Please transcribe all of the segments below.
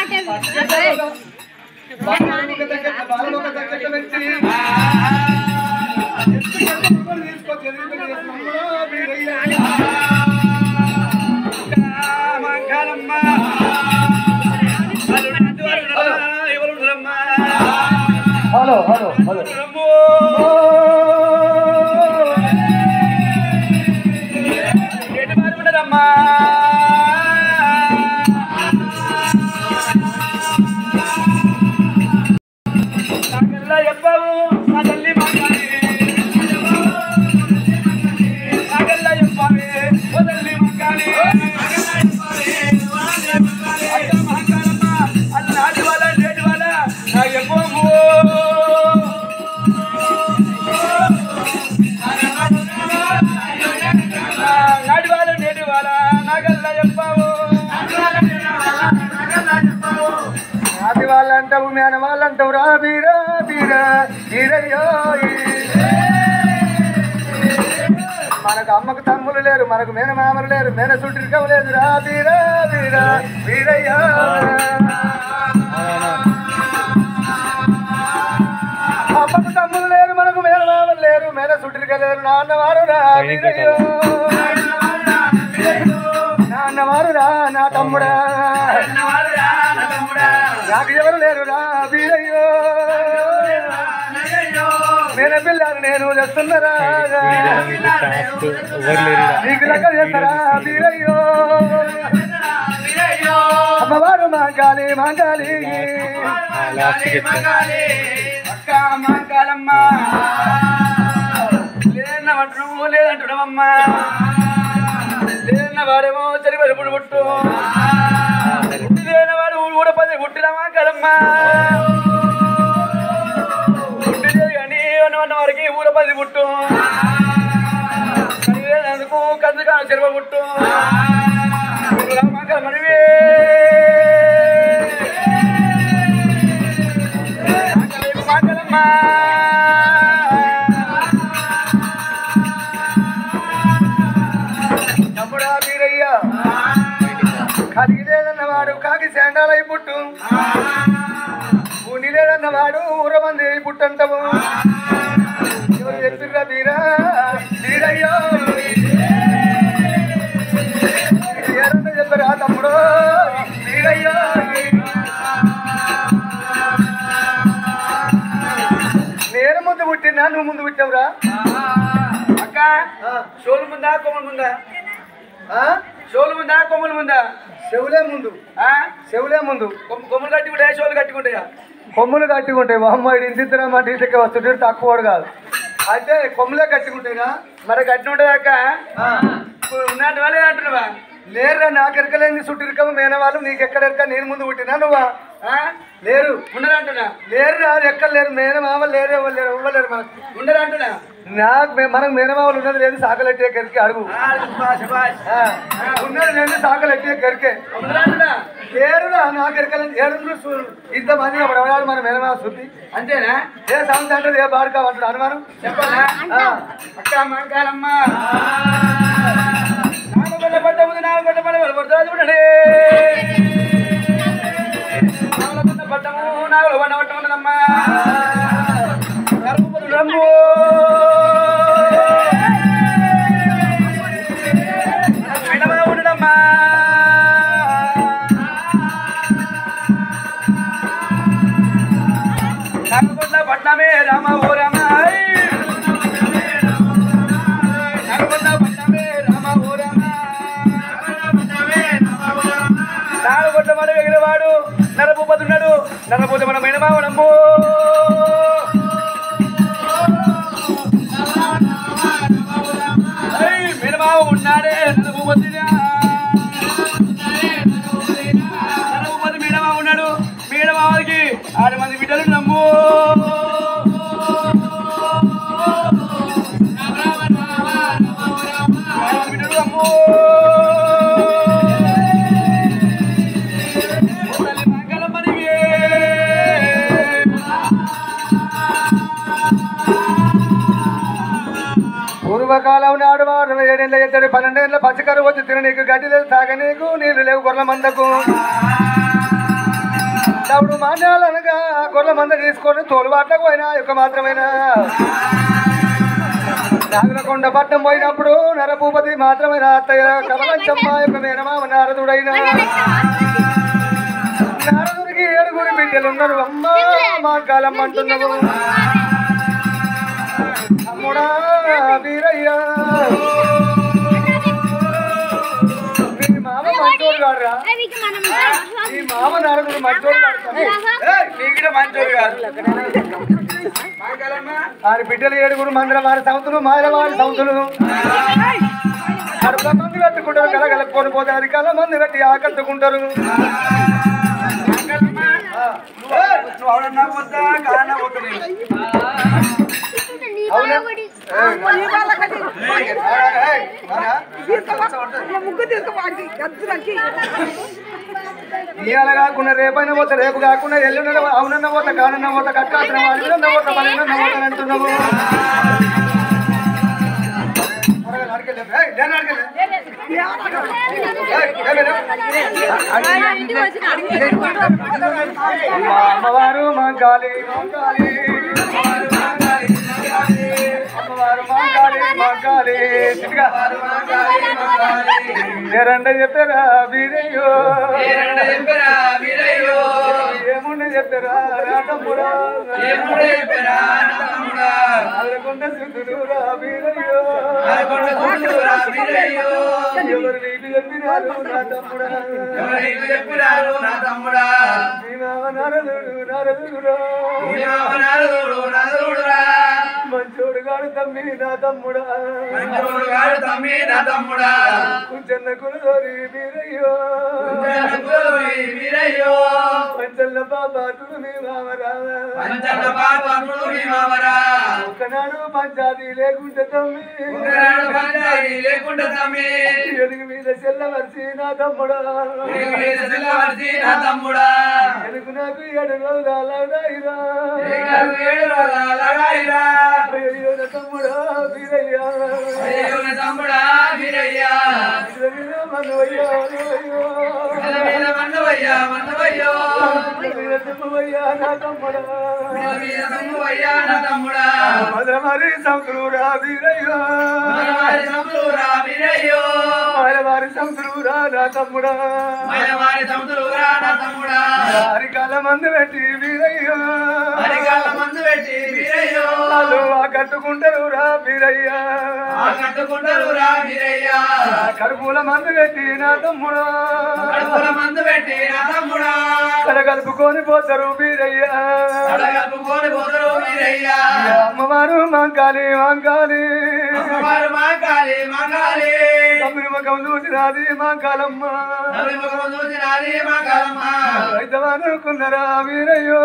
Hello hello hello నాటివాళ్ళ నేటి వాళ్ళ నాగల్లా చెప్పావు ఆది వాళ్ళు అంటావు మేన వాళ్ళు అంటావు రా బీరా బీరా బీరయ్యో మనకు అమ్మకు తమ్ములు లేరు మనకు మేనమామలు లేరు మేన సుట్రికం లేదు రా బీరా బీరా బీరయ్యో అమ్మకు తమ్ములు లేరు మనకు మేనమామలు లేరు మేన సుట్రిక లేరు నాన్నవారు రా బీరయ్యో నాన్నవారు రా నా తమ్ముడా నాకు ఎవరు లేరు రా వీరయ్యో నేను పిల్లలు నేను చేస్తున్నారా నీకు లెక్క చేస్తారా వీరయ్యో అమ్మవారు మాంగాలి మాంగాలి అక్క మాంకాలమ్మ లేదన్నమంటున్నావు లేదంటున్నావమ్మా లేదన్న వాడేమో చలిపడి పుట్టు పుట్టు పుట్టి లేనివాడు ఊడ పది పుట్టిన మాంకాలమ్మ పుట్టి లేదు కానీ అన్న వారికి ఊర పది పుట్టు అందుకు కందుకా చెరువ పుట్టు మాంకాలమ్మనివే మాంకాలమ్మ తమ్ముడా వీరయ్య కలిగిలేదన్నవాడు కాకి శాండాలై పుట్టు ఊని లేదన్నవాడు ఊరమంది పుట్టంటవు ఎవరు చెప్తుర్రా వీరా వీరయ్యో ఎవరన్నా చెప్పరా తమ్ముడు వీరయ్యో నేను ముందు పుట్టినా నువ్వు ముందు పుట్టావురా అక్క షోలు ముందా కొమ్మలు ముందా ఆ? షోలు ముందా కొమ్మలు ముందా చెవులే ముందు ఆ? చెవులే ముందు కొమ్మ- కొమ్మలు కట్టుకుంటాయా షోలు కట్టుకుంటాయా కొమ్ములు కట్టుకుంటాయి అమ్మాయి ఇంతిద్దరం అంటే ఇంటికి వస్తుంటే తక్కువ కాదు అయితే కొమ్ములే కట్టుకుంటాయినా మరి కట్టి ఉంటుంది అక్క ఇప్పుడు ఉన్నట్టు వాళ్ళే అంటున్నావా లేరురా నాకు ఎరకలేని చుట్టూ మేనవాళ్ళు నీకు ఎక్కడ ఎరక నేను ముందు పుట్టినా నువ్వా ఆ? లేరు ఉండరు అంటున్నా లేరురా ఎక్కడ లేరు మేనమామ లేరు ఎవరు లేరు ఇవ్వలేరు మనకు ఉండరు అంటున్నా నాకు మే- మనకు మేనమామలు ఉన్నది లేదు సాకలెట్టే కరికి అడుగు ఆ, శభాష్, శభాష్. ఆ, ఉన్నది లేదు సాకలెట్టే కరికే ఉండరు అంటున్నా లేరురా నాకు ఎరకలేని ఏడు ఇంతమంది ఎవడెవడాడు మన మేనమామ శుద్ధి అంతేనా ఏ సౌండ్ అంటారు ఏ బాడుకా అంటారు అనుమానం చెప్పాలా ఆ. అక్క మంకాలమ్మ నాలుగు గంటల పడ్డ ముందు నాలుగు గంటల పడ్డ వాళ్ళు పడుతుంది చూడండి నాలుగు గంటల పడ్డము నాలుగు పంట పట్ట ఉండదమ్మా కరుపులు రమ్ము వినమా ఉండడమ్మా నల్గొండ పట్నమే రామ ఓ రామ నల్గొండ పట్నమే రామ ఓ రామ నాలుగొండ మన ఎగిరవాడు నరభూపతున్నాడు నరభూత మన మేనమావనమ్ము మేనమావ ఉన్నాడే నరభూపతిరా నరభూపతి మేనమావ ఉన్నాడు మేనమావకి ఆరు మంది బిడ్డలు నమ్ము ఆరు మంది బిడ్డలు నమ్ము ఓ తల్లి మంగళమ్మనివే. పూర్వకాలం నాడు వారు ఏడేళ్ళ ఇద్దరు పన్నెండేళ్ళ పచ్చకరు వచ్చి తిన నీకు గడ్డి లేదు తాగ నీకు నీళ్ళు లేవు గొర్రెల మందకు అప్పుడు మాన్యాలు అనగా గొర్రెల మంద తీసుకొని తోలుబాట్లకు పోయినా యొక్క మాత్రమేనా నాగరకొండ పట్నం పోయినప్పుడు నరభూపతి మాత్రమైన అత్తయ్య కమలంచమ్మ యొక్క మేనమామ నారదుడైన నారదుడికి ఏడుగురి బిడ్డలు ఉన్నారు అమ్మ మా కాలం అంటున్నావు అమ్ముడా వీరయ్య మీ మామ మంచోడు కాదురా ఈ మామ నారదుడు మంచోడు కాదు నీకు మంచోడు కాదు వారి బిడ్డలు ఏడుగురు మందిర వారి సంతులు మాయల వారి సంతులు కడుపుల మంది కట్టుకుంటారు కలగలుపుకొని పోతే అది కళ్ళ మంది కట్టి ఆకట్టుకుంటారు నువ్వు అవునన్నా వద్దా కాదన్నా వద్దు నేను. అవునా ముగ్గు తీసుకోవాలి గజ్జలకి ఇవాళ కాకుండా రేపైనా పోతే రేపు కాకుండా ఎల్లుండ అవునన్న పోత కానన్న పోత కట్టాల్సిన అల్లున్న పోత పన్నెండున్న పోత అని అంటున్నాము త్వరగా నడకెళ్ళే. ఏయ్, నేను నడకెళ్ళే. ఏయ్, ఏమే రా. మా అమ్మవారు మా గాలి మా గాలి అమ్మవారు మా గాలి మా గాలి చిటిగా. ఏరండ చెప్పారా వీరయ్యో ఏముండే చెప్పారా రాటమ్మురా అదరకొండ సిద్ధులు రా వీరయ్యో ఎవరు నీకు చెప్పినారు నా తమ్ముడా చెప్పినారు నా తమ్ముడా మీ మామ నరదుడు నరదుడురా నరుడు నరుడురా మంచోడు గాడు తమ్మి నా తమ్ముడా మంచోడు గాడు తమ్మి నా తమ్ముడా కుంచన్న కులదోరి వీరయ్యో వీరయ్యో పంచల్ల బాబాటుడు మీ మామరా పంచన్న పాపముడు మీ మామరా ఒకనాడు పంచాది లేకుంటే తమ్మి ఒకనాడు పంచాయి లేకుండా తమ్మి ఎలుగు మీద చెల్లవరిసి నా తమ్ముడా నీకు మీద సెల్లవర్సి నా తమ్ముడా ఎలుగు నాకు ఏడు రోజులైరా నీకు ఏడు రోజుల లడాయిరా అయ్యో నా తమ్ముడా వీరయ్యా అయ్యో నా తమ్ముడా వీరయ్యా ఇళ్ళ మీద మనవయ్యా అయ్యో. నెల మీద మన్నవయ్యా మన్నవయ్యో ఇళ్ళ మీద తిమ్మవయ్యా నా తమ్ముడా నెల మీద మన్నవయ్యా నా తమ్ముడా మదమరి సంతులురా వీరయ్యా మనవారి సముద్రురా వీరయ్యో మాయవారి సంతులురా నా తమ్ముడా మనవారి సముద్రురా నా తమ్ముడా అరికాల మందు పెట్టి వీరయ్యా అరికాళ్ళ మందు పెట్టి వీరయ్యో వాళ్ళు ఆ కట్టుకుంటారు రా వీరయ్యా ఆ కట్టుకుంటారురా వీరయ్యా కడుపుల మందు పెట్టి నా తమ్ముడా కడుపుల మందు పెట్టి నా తమ్ముడా కలగలుపుకొని పోతారు వీరయ్యా కడగలుపుకొని పోతారు వీరయ్యా అమ్మవారు మంకాలి మంకాలి అమ్మవారు మాంకాలి మాంకాలి తమ్ముని ముఖం చూసినది మంకాలమ్మ నవి ముఖము చూసినాది మాంకాలమ్మ వైద్యమనుకున్నరా వీరయ్యో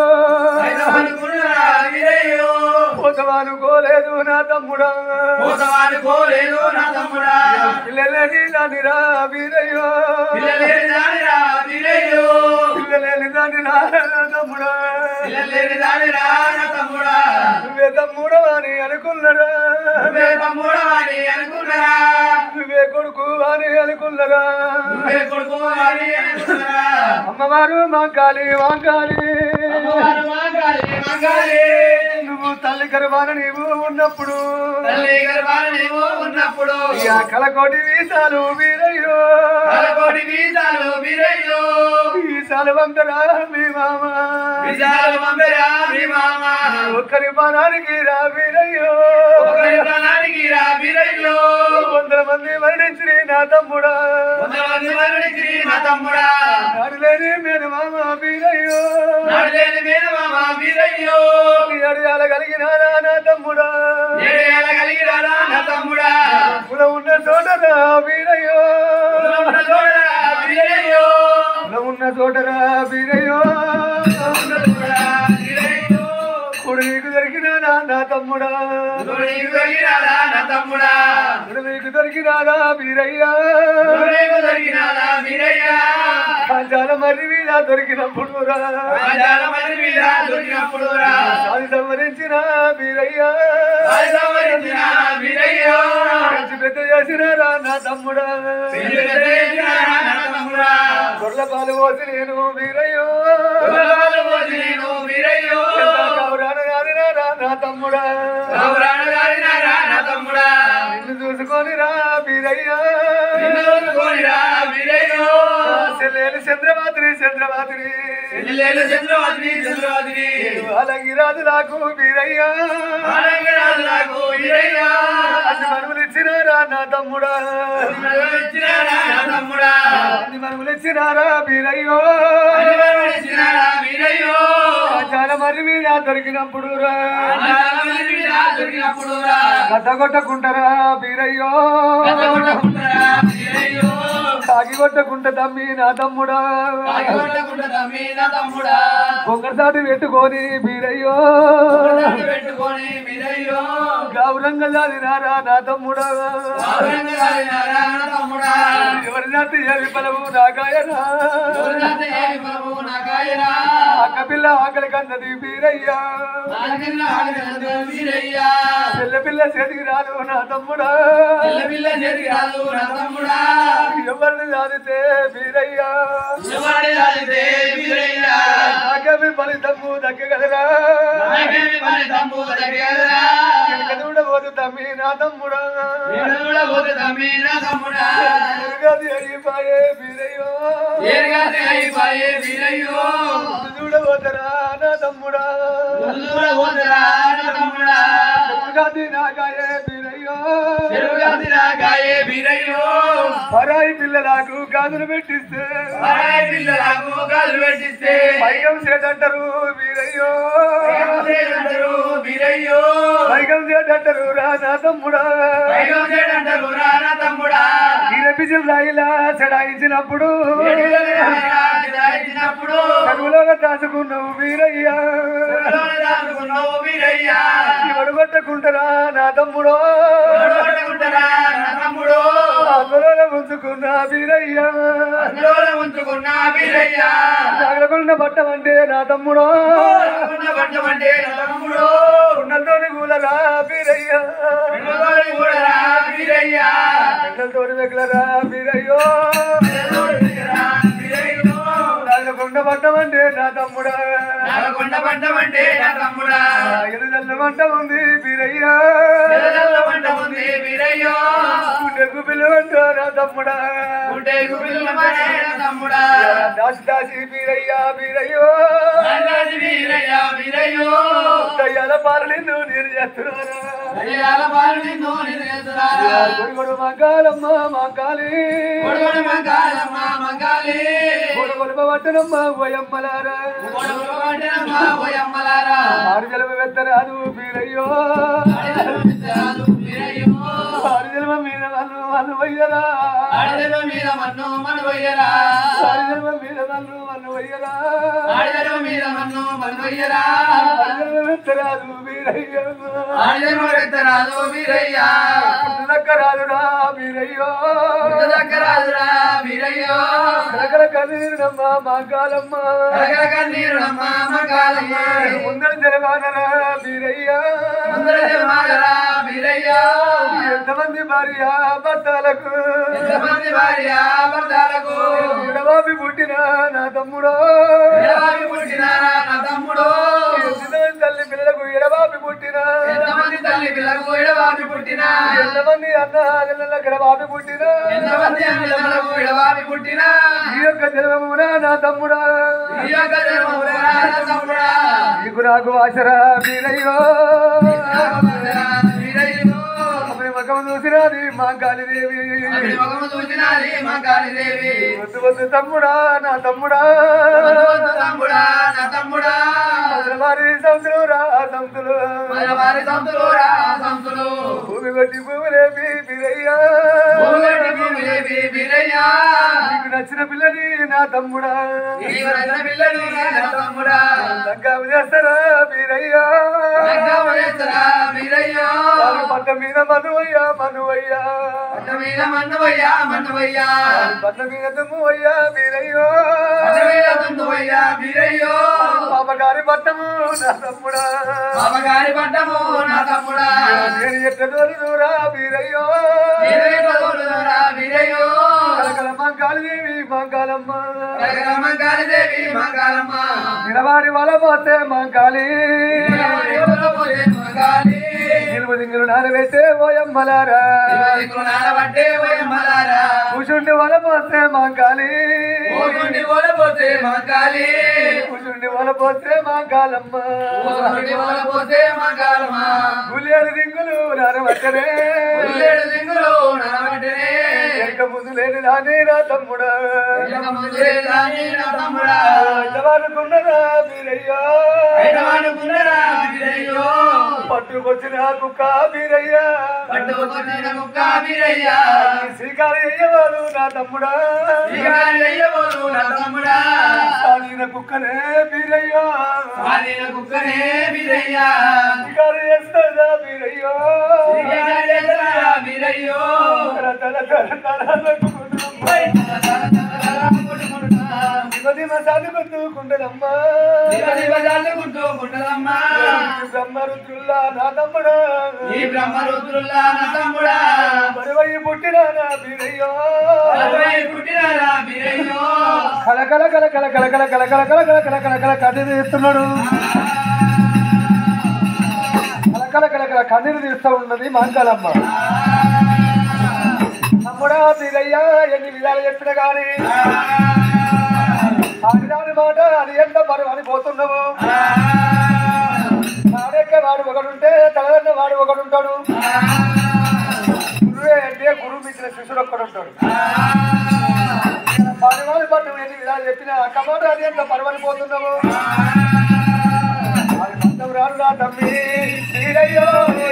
అనుకున్నారా వీరయ్యో పోతమనుకోలేదు నా తమ్ముడా పోతవాడు కోలేదు నా తమ్ముడా పిల్లలేని దానిరా వీరయ్యో పిల్లలేని దానిరా వీరయ్యో పిల్లలేని దానిరా నా తమ్ముడా పిల్లలేని దానిరా నా తమ్ముడా నువ్వే తమ్ముడవా అని అనుకున్నరా నువ్వే తమ్ముడా అని అనుకున్నారా నువ్వే కొడుకు అని అనుకున్నరా నువ్వే కొడుకు అని అనుకున్నారా అమ్మవారు మంకాలి మంకాలి అమ్మవారు మాంకాలి మాంకాలి నువ్వు తల్లి గర్భాన నీవు ఉన్నప్పుడు తల్లి గర్భాన నీవు ఉన్నప్పుడు ఇక కలకోటి వీసాలు వీరయ్యో పదకోటి వీసాలు వీరయ్యో వీసాలు వందరా మీ మామ విశాల మందిరా మీ మామ ఒక్కరి బాణానికి రా వీరయ్యో ఒకరి ప్రాణానికి రా వీరయ్యో వందల మంది మరణించి నా తమ్ముడా కొంతమంది మరణించి నా తమ్ముడా నాడులేని మీరు మామ వీరయ్యో నడలేని మీద మామ వీరయ్యో నీ అడియాల కలిగిన నా తమ్ముడా ఏడేళ్ళ కలిగిరారా నా తమ్ముడా కుల ఉన్న చోటరా వీరయ్యో ఉన్న చూడరా వీరయ్యో కుల ఉన్న చోటరా వీరయ్యో ఉన్న చూడరా వీరయ్యో కుడు నీకు దొరికిన నా తమ్ముడా నీకు దొరికినారా నా తమ్ముడా కుడు నీకు దొరికినారా వీరయ్యా నీకు దొరికినారా వీరయ్యా కాంచాల మరి మీద దొరికినప్పుడు రా రాజాల మంది మీద దొరికినప్పుడు రా సాది సంవరించిన వీరయ్యా రాజు సంవరించిన వీరయ్యో పెంచి పెద్ద చేసినారా నా తమ్ముడా పెళ్లి పెద్ద చేసినారా నా తమ్ముడా గొర్రెల పాలు పోసి నేను వీరయ్యో కుర్రవాళ్ళు కోరిరా వీరయ్యో చెల్లెలు చంద్రమాతిరి చంద్రమాతిరి చెల్లెలు చంద్రవాదిని చంద్రవాదిని అలంగిరాజు నాకు వీరయ్యా ఆనందరాజు నాకు వీరయ్యా అన్ని మనుములు ఇచ్చినారా నా తమ్ముడా ఇచ్చినారా నా తమ్ముడా అన్ని మనుములు ఇచ్చినారా వీరయ్యో ఇచ్చినారా వీరయ్యో చాలా మరి మీద దొరికినప్పుడు రా ఆనందరాజు వీరా దొరికినప్పుడు రా గడ్డ కొట్టకుంటారా వీరయ్యో కొట్టకుంటారా వీరయ్యో కాకి కొట్టకుంట తమ్మి నా తమ్ముడా కొట్టకుంట తమ్మి నా తమ్ముడా బొంగసాటి పెట్టుకొని వీరయ్యో పెట్టుకొని వీరయ్యో గౌరంగా జాదినారా నా తమ్ముడా ఆనందరాజు నారా నా తమ్ముడా ఎవరి జాతి ఏమి బలము నాగాయనా గురునాథ ఏమి ప్రభు నాకాయరా అక్క పిల్ల ఆకలి కన్నది వీరయ్యా ఆలకిల్ల ఆలకిల్ల వీరయ్యా పిల్ల పిల్ల చేతికి రాదు నా తమ్ముడా పిల్ల పిల్ల చేతికి రాదు నా తమ్ముడా ఎవరిని జాదితే వీరయ్యా ఎవరి రాలితే వీరయ్యా నాకేమి ఫలితము దక్కగలరా నాకేమి పని తమ్ము దగ్గరరా చూడబోదు తమ్మి నా తమ్ముడా ఎవరు పోతే తమ్మి నా తమ్ముడా ఎరుగది అయిపోయే వీరయ్యో ఏరుగాతే అయిపోయే వీరయ్యో చూడబోతరా నా తమ్ముడా ముందుర పోతరా నా తమ్ముడా ఎరుగది నాగాయే వీరయ్యో ఎరుగాతి నాకాయే వీరయ్యో పరాయి పిల్లలకు గాజులు పెట్టిస్తే పరాయి పిల్లలకు గాజులు పెట్టిస్తే పైకం సేటంటారు వీరయ్యో అంటారు వీరయ్యో పైకం సేటంటారు రా నా తమ్ముడా పైగా చేయడంటారు రా నా తమ్ముడా ఈయన పిసిల్ రాయిలా చెడాయించినప్పుడు ఇచ్చినప్పుడు కరువులో దాచుకున్నావు వీరయ్యా దాచుకున్నావు వీరయ్యా ఇవడు కొట్టకుంటారా నా తమ్ముడో పట్టుకుంటారా నా తమ్ముడు అందులో ఉంచుకున్న వీరయ్యా అందులో ఉంచుకున్న వీరయ్యా నాగలకొండ పట్టమంటే నా తమ్ముడో ఉన్న పట్టమంటే నా తమ్ముడు ఉన్నతోని కూలరా వీరయ్యా పిల్లగాడు కూడా రా వీరయ్యా ఎండలతోని వెగలరా వీరయ్యో రా వీరయ్యో నాగలకొండ పట్టమంటే నా తమ్ముడా నల్గొండ పట్టమంటే నా తమ్ముడా ఎదుదల్ల మంట ఉంది వీరయ్యా ఎర్రదల్ల పంట ఉంది వీరయ్యో గుండెకు పిల్లవంట నా తమ్ముడా ఉంటే గుబిల్లమనే నా తమ్ముడా దాసి దాసి వీరయ్యా వీరయ్యో రాజాజి వీరయ్యా వీరయ్యో దయ్యాల పాలనిందు నేను చేస్తున్నారా దయ్యాల పాలు నిన్ను నిలదెత్తురారా. కొడుకొడు మంగాళమ్మ మంగాలి కొడుకుడు మంగాళమ్మ మంగాళి. కొడుకొడు పట్టణమ్మ పోయమ్మలారా కొడుకుడు పట్టణమ్మ పోయమ్మలారా. ఆరు జలమ వెత్తరాదు వీరయ్యో ఆడిదెలు వీరయ్యో. ఆరు జలమ మీద వాళ్ళు వాళ్ళు వయ్యరా ఆడిదెలు మీద మన్ను మనువయ్యరా. ఆరు జలమ మీద వాళ్ళు వాళ్ళు వయ్యరా ఆడిదెలు మీద మన్ను మనువయ్యరా. ఆరు జలమ వెత్తరాదు వీరయ్యో ఆడిదెలు ఎత్తరాదు వీరయ్యా. పుట్టుదక్కరాదురా వీరయ్యో పుట్ట దగ్గరాదురా వీరయ్యో. కలకల కన్నీరునమ్మ మంగాళమ్మ కలకల కన్నీరునమ్మ మంగాళమ్మ. ముందర జలవానరా వీరయ్యా అందరూ జన్మాలరా వీరయ్యా. ఎంతమంది భార్య భర్తలకు ఎంతమంది భార్య భర్తలకు ఎడబాబి పుట్టిన నా తమ్ముడో ఎడబావి పుట్టినారా నా తమ్ముడు ఎంతమంది తల్లి పిల్లలకు ఎడబాబి పుట్టిన ఎంతమంది తల్లి పిల్లకు ఎడబావి పుట్టినా ఎంతమంది అన్న పిల్లలకు ఎడబాబి పుట్టిన ఎంతమంది అన్నదమ్ములకు ఎడబావి పుట్టినా ఈ యొక్క జన్మమున నా తమ్ముడా ఈ యొక్క జన్మమురా నా తమ్ముడా నీకు నాకు ఆశరా వీరయ్యో వీరయ్యో అప్పుడు ముఖం చూసినది మా కాళీదేవి అతని ముఖము చూసినది మా కాళీదేవి వద్దు వద్దు తమ్ముడా నా తమ్ముడా వద్దు తమ్ముడా నా తమ్ముడా వారి సంతులు రా సంతులు మన వారి సంతులు రా సంతులు భూమి కొట్టి భూమిలేపి వీరయ్యా భూగడ్డి భూమిలేవి వీరయ్యా నీకు నచ్చిన పిల్లని నా తమ్ముడా నీకు నచ్చిన పిల్లలు నా తమ్ముడా లంకాము చేస్తారా వీరయ్యా రంగమేశ్వరా వీరయ్యా వారి పట్ట మీద మనువయ్యా మనువయ్యా పట్ట మీద మన్నువయ్యా మన్నువయ్యా పట్ట మీద తుమ్మువయ్యా వీరయ్యో పట్ట మీద తుందువయ్యా వీరయ్యో పాపగారి పట్టము నా తమ్ముడా బాబగారి పట్టము నా తమ్ముడా నేను ఎట్ల దూరా వీరయ్యో నీవేటో తోడురా వీరయ్యో కలకల మంకాళదేవి మంకాలమ్మ కనకల మంగాళదేవి మంగాళమ్మ నిలవారి వల పోతే మంకాళి ఎవరో పోయే మంగాళి నిలువ దింగులు నానబెట్టే ఓయమ్మలారా దిగులు నానబట్టే ఓయమ్మలారా. కూచుండి వలపోస్తే మాంకాలి ఊరుండి ఓలపోతే మంకాలి. కూచుండి వలపోస్తే మాంకాలమ్మ ఊరుండి ఓలపోతే మంకాలమా. గులేడు దింగులు నానబట్టనే ఉల్లేడు దిగులు నానబట్టనే. ఎనక ముందు లేని దాని నా తమ్ముడా ఎనక ముందే రాని నా తమ్ముడా. ఎంతవరకున్నదా మీరయ్యా బయటవాడుకున్నరా వీరయ్యో. పట్టుకొచ్చిన కుక్క మీరయ్యా పట్టుకొచ్చిన ముక్క వీరయ్యా. శ్రీకారి అయ్యవారు నా తమ్ముడా శ్రీగారి అయ్యవోలు నా తమ్ముడా. సాగిన కుక్కనే మీరయ్యా వాలిన కుక్కనే వీరయ్యా. శ్రీకారి చేస్తుందా మీరయ్యా శ్రీగారి అయ్యరా వీరయ్యో. తల తల తల తల పై తల తల తల కొట్టుకుంటా. దిమ చదువుకుంటుందమ్మా దివ దివ జాలుకుంటూ గుంటదమ్మా. బ్రహ్మరుద్రుల్లా నా తమ్ముడా ఈ బ్రహ్మరుద్రుల్లా నా తమ్ముడా. మరువై పుట్టిన నా మీరయ్యా అరవై పుట్టినారా వీరయ్యో. కలకల కల కల కల కల కల కల కల కల కల కల కల కన్నీరు తీస్తున్నాడు కలకల కల కల కన్నీరు తీస్తూ ఉన్నది మాంకాలమ్మ తమ్ముడా మీరయ్యా ఎన్ని విధాలు చెప్పిన గాని ఆడిదాని మాట అది ఎంత పరువు అని పోతున్నావు ఆడెక్కే వాడు ఒకడుంటే తలదన్న వాడు ఒకడుంటాడు గురువే అంటే గురువు మించిన శిష్యుడు ఒక్కడుంటాడు పరువాలు పట్టు ఎన్ని విధాలు చెప్పిన అక్క మాట అది ఎంత పరువని పోతున్నావు అది మొత్తం రాడు రా తమ్మి మీరయ్యో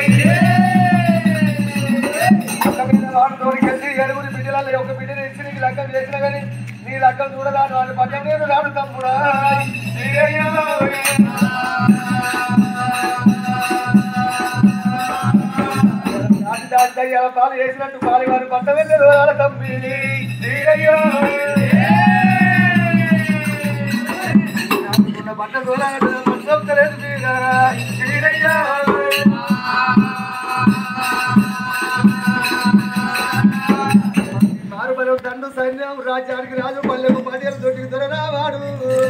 ఒక మీద వాడు తోడికెళ్ళి ఏడుగురి బిడ్డలలో ఒక బిడ్డని ఇచ్చి నీకు లగ్గం చేసినా కానీ నీ లగ్గం చూడరాదు వాడి పక్కన నేను రాడు తమ్ముడా మీరయ్యో దాటి దాటి దయ్యాల పాలు వేసినట్టు పాలు వారి పట్ట వెళ్ళదు వాళ్ళ తమ్మి మీరయ్యో నాకున్న బట్ట దూరాలంటే మనసొక్కలేదు మీరా మీరయ్యో మారుబలం దండు సైన్యం రాజ్యానికి రాజు పల్లెకు పదేళ్ళు దొరికి దొరరావాడు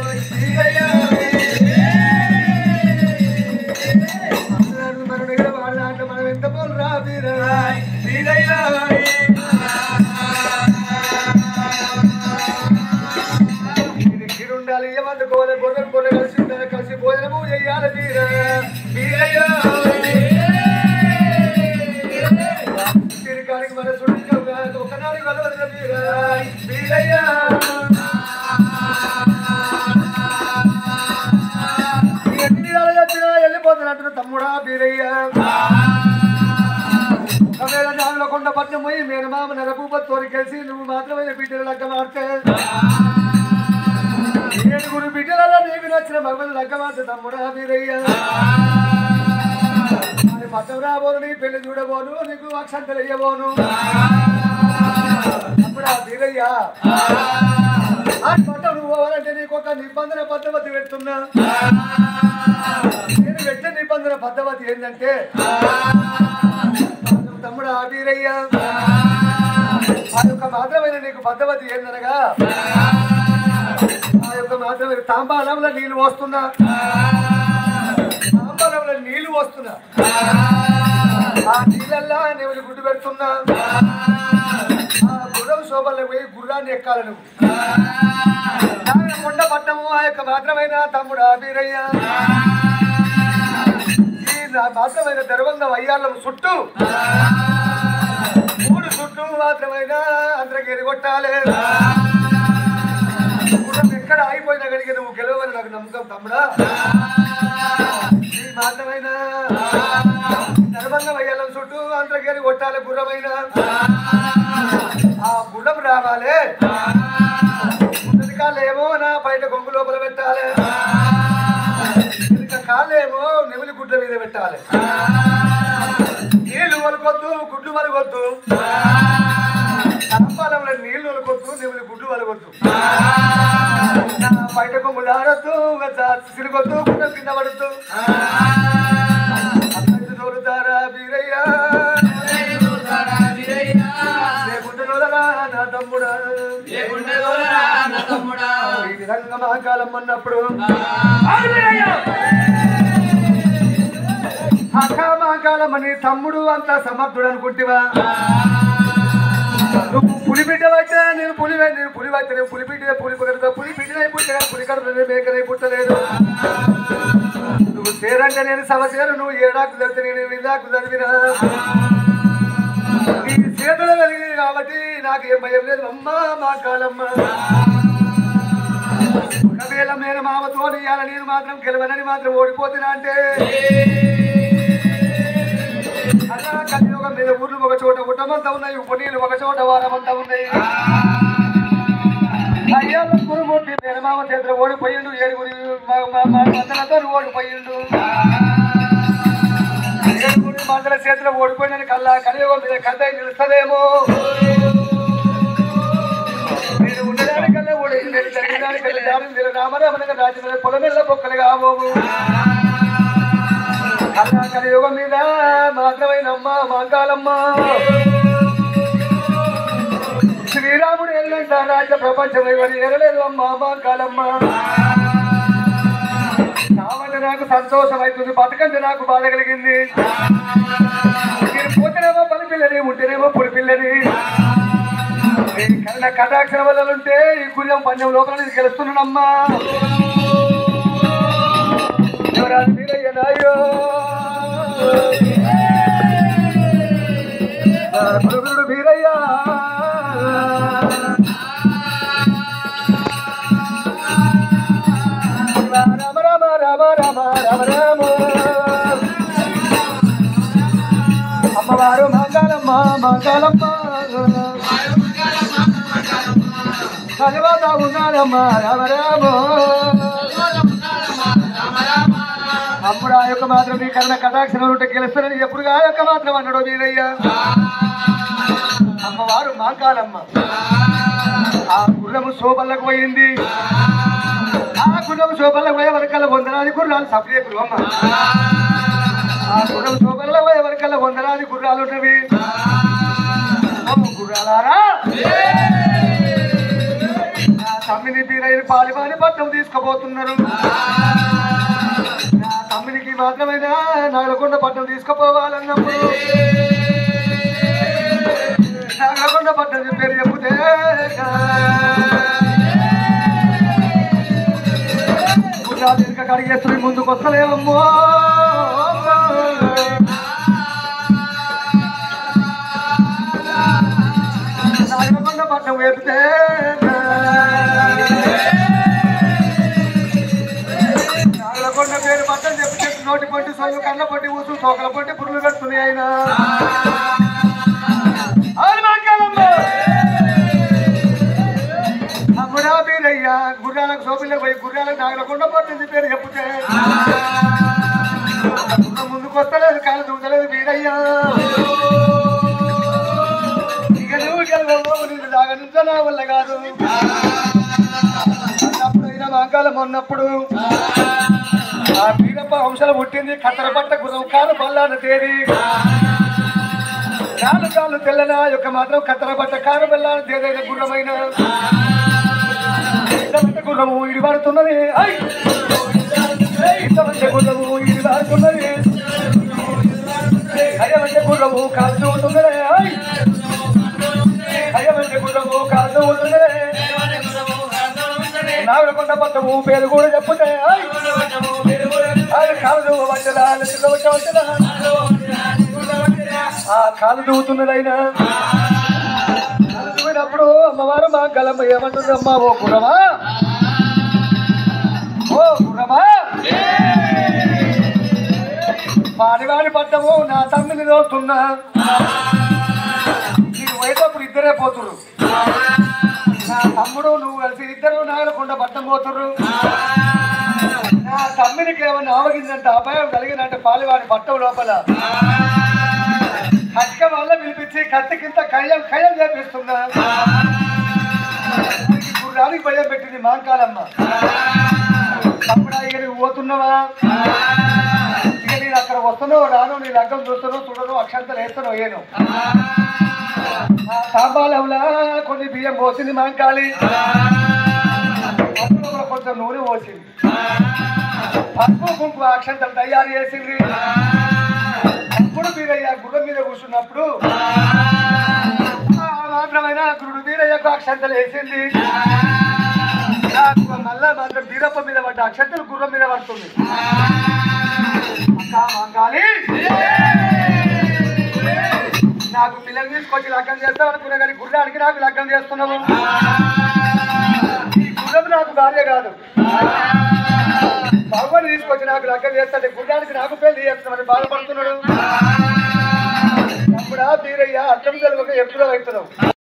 మన దగ్గర వాళ్ళ అంటే మనం ఎంత పోలు రా వీరా వీరయ్యా ఉండాలి ఏమందుకోవాలి గొర్రెలు గొర్రె కలిసి ఉండాలి కలిసి భోజనము చెయ్యాలి వీరా వీరయ్యా తిరిగానికి మన చుట్టూ ఒకనాడు కలవదు వీరా వీరయ్యా ఎన్ని దినాలు వచ్చినా వెళ్ళిపోతున్నట్టు తమ్ముడా వీరయ్య ఒకవేళ నాలుగు కొండ పట్నం పోయి నేను మామ నరభూపతితో కలిసి నువ్వు మాత్రమే బిడ్డలు లగ్గ మాడితే ఏడుగురు బిడ్డలలో నీకు నచ్చిన మగలు లగ్గ మాడితే తమ్ముడా వీరయ్య మరి పట్టం రాబోను నీ పెళ్లి చూడబోను నీకు అక్షంతలు వేయబోను తమ్ముడా వీరయ్య ఆ పట్టం నువ్వు పోవాలంటే నీకు ఒక నిబంధన పద్ధతి పెడుతున్నా నేను పెట్టిన నిబంధన పద్ధతి ఏంటంటే తమ్ముడు ఆబీరయ్య ఆ యొక్క మాత్రమైన నీకు పద్ధతి ఏందనగా ఆ యొక్క మాత్రమైన తాంబాలంలో నీళ్లు పోస్తున్నా తాంబాలంలో నీళ్లు పోస్తున్నా ఆ నీళ్ళల్లా నేను గుడ్డు పెడుతున్నా ఆ గుర్రం శోభల్లో పోయి గుర్రాన్ని ఎక్కాలి నువ్వు నాయన కొండ పట్టము ఆ యొక్క మాత్రమైన తమ్ముడు ఆబీరయ్య ఈ నా మాత్రమైన దర్వంగ వయ్యాళ్ళం చుట్టూ మూడు చుట్టూ మాత్రమైన అందరికి ఎరగొట్టాలి గుర్రం ఎక్కడ ఆగిపోయినా కనుక నువ్వు గెలవని నాకు నమ్మకం తమ్ముడా ఈ మాత్రమైన దర్వంగ వయ్యాళ్ళం చుట్టూ అందరికి ఎరగొట్టాలి గుర్రమైన ఆ గుర్రం రావాలి ముందటి కాళ్ళేమో నా బయట కొంగు లోపల పెట్టాలి వెనుక కాళ్ళేమో నెమిలి గుడ్ల మీద పెట్టాలి నీళ్లు వలకొద్దు గుడ్లు వలకొద్దు అంపాలంలో నీళ్లు వలకొద్దు నెమిలి గుడ్లు వలకొద్దు నా బయట కొమ్ములు ఆడొద్దు సిరిగొద్దు గుడ్డ కింద పడద్దు అక్కడి దొరుకుతారా బీరయ్యా లేకుంటే దొరరా నా తమ్ముడా ఈ విధంగా మహాకాలం అన్నప్పుడు అక్క మాకాలమని తమ్ముడు అంత సమర్థుడు అనుకుంటివా నువ్వు పులి బిడ్డవైతే నేను పులివే నేను పులివైతే నేను పులి బిడ్డ పులి పుగడతా పులి బిడ్డనై పుట్టగా పులి కడుపు మేకనై పుట్టలేదు నువ్వు చేరంటే నేను సభ చేరు నువ్వు ఏడాకు చదివి నేను విదాకు చదివినా నీ చేతులు కలిగింది కాబట్టి నాకు ఏం భయం లేదు అమ్మా మా కాలమ్మ ఒకవేళ నేను మామతో ఇయ్యాల నేను మాత్రం గెలవనని మాత్రం ఓడిపోతున్నా అంటే అలా కలియుగం మీద ఊర్లు ఒక చోట ఉట్టమంతా ఉన్నాయి ఉపనీళ్ళు ఒక చోట వారమంతా ఉన్నాయి అయ్యాల కురుమూర్తి మేనమామ చేతులు ఓడిపోయిండు ఏడుగురి మందలతో ఓడిపోయిండు ఏడుగురి మందల చేతిలో ఓడిపోయినని కల్లా కలియుగం మీద కథ నిలుస్తుందేమో నేను ఉండడానికల్లా ఓడి నేను జరగడానికల్లా దారి మీరు రామరామనగా రాజ్యం పొలమెల్ల పొక్కలు కాబోవు కల్లా కలియుగం మీద మాత్రమైనమ్మ మాంకాలమ్మ శ్రీరాముడు ఎల్లంట రాజ్య ప్రపంచం ఎవరు ఎరలేదు అమ్మ మాంకాలమ్మ చావంటే నాకు సంతోషం అవుతుంది బతకంటే నాకు బాధ కలిగింది నేను పోతేనేమో పని పిల్లని ఉంటేనేమో పొడి పిల్లని కన్న కటాక్షణ వల్ల ఉంటే ఈ గుర్రం పందెం లోపల నేను గెలుస్తున్నానమ్మా ఎవరాలు మీరయ్య నాయో పురుగుడు మీరయ్యా రామ రామ రామ రామ రామ రామ అమ్మవారు మంగళమ్మ మంగళమ్మ చదివతా ఉన్నారమ్మ రామ రామ అప్పుడు ఆ యొక్క మాత్రం నీ కన్న కటాక్షణం ఉంటే గెలుస్తానని ఎప్పుడు ఆ యొక్క మాత్రం అన్నాడు వీరయ్య అమ్మవారు మాంకాలమ్మ ఆ గుర్రము శోభల్లకు పోయింది ఆ గుర్రము శోభల్లకు పోయే వరకల్లా వందనాది గుర్రాలు సపరే గురువమ్మ ఆ గుర్రం శోభల్లో పోయే వరకల్లా వందనాది గుర్రాలు ఉన్నవి ఓ గుర్రాలారా నా తమ్మిని బీరైన పాలిపాని పట్టం తీసుకుపోతున్నారు నా తమ్మినికి మాత్రమైనా నాగలకొండ పట్టం తీసుకుపోవాలన్నప్పుడు నాగలకొండ పట్టం చెప్పారు చెప్తే గుజరాత్ ఇంకా కడిగేస్తుంది ముందుకు వస్తలేమమ్మో నాగలకొండ పట్టం వేపితే నాగలకొండ పేరు పట్టం చెప్పి చెప్పి నోటి పొట్టి సొల్లు కళ్ళ పొట్టి ఊసు తోకల పొట్టి పురులు పెడుతున్నాయి ఆయన అవును మాట్లాడమ్మ. అమ్ముడా మీరయ్యా గుర్రాలకు సోపిల్లకు పోయి గుర్రాలకు నాగలకొండ పట్టింది పేరు చెప్తే గుర్రం ముందుకు వస్తలేదు కాలు దూతలేదు మీరయ్యా ఇక నువ్వు గెలవవు నీకు దాగ నుంచో నా వల్ల కాదు అప్పుడైనా మాకాలం ఉన్నప్పుడు ఆ వీరప్ప వంశాలు పుట్టింది కత్తెర పట్ట గుర్రం కాలు పల్లాన తేరి కాలు కాలు తెల్లన యొక్క మాత్రం కత్తెర పట్ట కారు బెల్లాన తేదైన గుర్రమైన ఇంతమంది గుర్రము ఇడి పడుతున్నది ఐ! ఇంతమంది గుర్రము ఇడి పడుతున్నది అయ్యమంటే గుర్రము కాలు చూస్తున్నది ఐ! అయ్యమంటే గుర్రము కాలు చూస్తున్నది నాగలకొండ పట్టము పేరు కూడా చెప్పుతే ఐ! అది కాలు వచ్చదా వచ్చదా ఆ కాలు దూవుతున్నదైనా కాలు దూవినప్పుడు అమ్మవారు మా గలమ్మ ఏమంటుంది అమ్మా ఓ గుర్రమా ఓ గుర్రమా మాడివాడి పట్టము నా తమ్మిని దోస్తున్నా నీకు పోయేటప్పుడు ఇద్దరే పోతురు నా తమ్ముడు నువ్వు కలిసి ఇద్దరు నాగలకొండ పట్టం పోతురు నా తమ్మినికి ఏమన్నా ఆవగిందంటే అపాయం కలిగిందంటే పాలివాడి పట్టం లోపల కట్క వల్ల పిలిపించి కత్తి కింద కయ్యం కయ్యం చేపిస్తున్నా గుర్రానికి భయం పెట్టింది మాంకాలమ్మ తమ్ముడా ఇక నువ్వు పోతున్నావా ఇక నేను అక్కడ వస్తున్నావు రాను నీ లగ్గం చూస్తున్నావు చూడను అక్షంతలు వేస్తాను ఏను ఆ తాంబాలంలా కొన్ని బియ్యం పోసింది మాంకాలి అందులో కొంచెం నూనె పోసింది పసుపు కుంకుమ అక్షంతలు తయారు చేసింది అప్పుడు వీరయ్య గుర్రం మీద కూర్చున్నప్పుడు ఆ మాత్రమైన గురుడు వీరయ్యకు అక్షంతలు వేసింది నాకు మళ్ళా మాత్రం వీరప్ప మీద పడ్డ అక్షంతలు గుర్రం మీద పడుతుంది అక్క మంగాలి నాకు పిల్లలు తీసుకొచ్చి లగ్గం చేస్తాం అనుకున్నా కానీ గుర్రానికి నాకు లగ్గం చేస్తున్నావు ఈ గుర్రం నాకు భార్య కాదు భగవాన్ తీసుకొచ్చి నాకు లగ్గం చేస్తాడు గుర్రానికి నాకు పెళ్లి చేస్తామని బాధపడుతున్నాడు అప్పుడా వీరయ్య అర్థం తెలియక ఎప్పుడో అవుతున్నావు